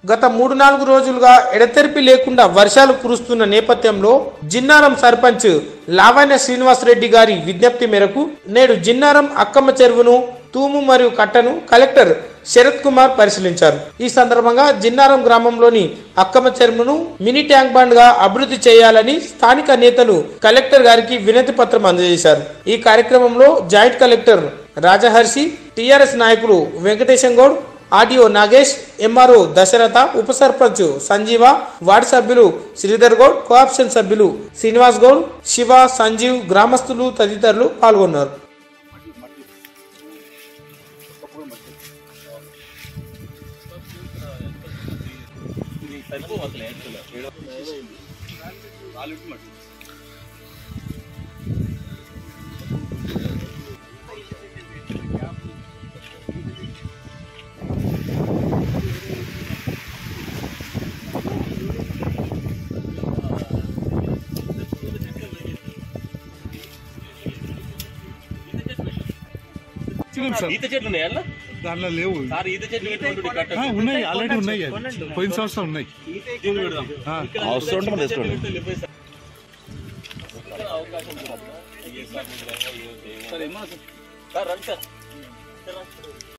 గత మూడు నాలుగు రోజులుగా ఎడతెరిపి లేకుండా వర్షాలు కురుస్తున్న నేపథ్యంలో జిన్నారం సర్పంచ్ లావణ్య శ్రీనివాసరెడ్డి గారి విజ్ఞప్తి మేరకు నేడు జిన్నారం అక్కమ్మ చెరువును తూము మరియు కట్టను కలెక్టర్ శరత్ కుమార్ పరిశీలించారు ఈ సందర్భంగా జిన్నారం గ్రామంలోని అక్కమ్మ చెరువును మినీ ట్యాంక్ బండ్ గా అభివృద్ధి చేయాలని స్థానిక నేతలు కలెక్టర్ గారికి వినతి పత్రం అందజేశారు ఈ కార్యక్రమంలో జాయింట్ కలెక్టర్ రాజహర్షి టిఆర్ఎస్ నాయకులు వెంకటేశం గౌడ్ ఆర్డీఓ నాగేష్ ఎంఆర్ఓ దశరథ ఉప సర్పంచ్ సంజీవ వార్డు సభ్యులు శ్రీధర్ గౌడ్ కోఆప్షన్ సభ్యులు శ్రీనివాస్ గౌడ్ శివ సంజీవ్ గ్రామస్తులు తదితరులు పాల్గొన్నారు ఇచ్చినాం సార్ ఈత చెట్లు ఉన్నాయా అన్న? దాంట్లో లేవు సార్ ఈత చెట్లు పెట్టుకుంటుండే కట్ట ఆ, ఉన్నాయి ఆల్రెడీ ఉన్నాయి అవి. పోయిన సంవత్సరం ఉన్నాయి దీన్ని పెడదాం ఆ. అవసరం ఉంటే మనం తెచ్చుకోండి అవకాశం ఉంది. సార్ రండి సార్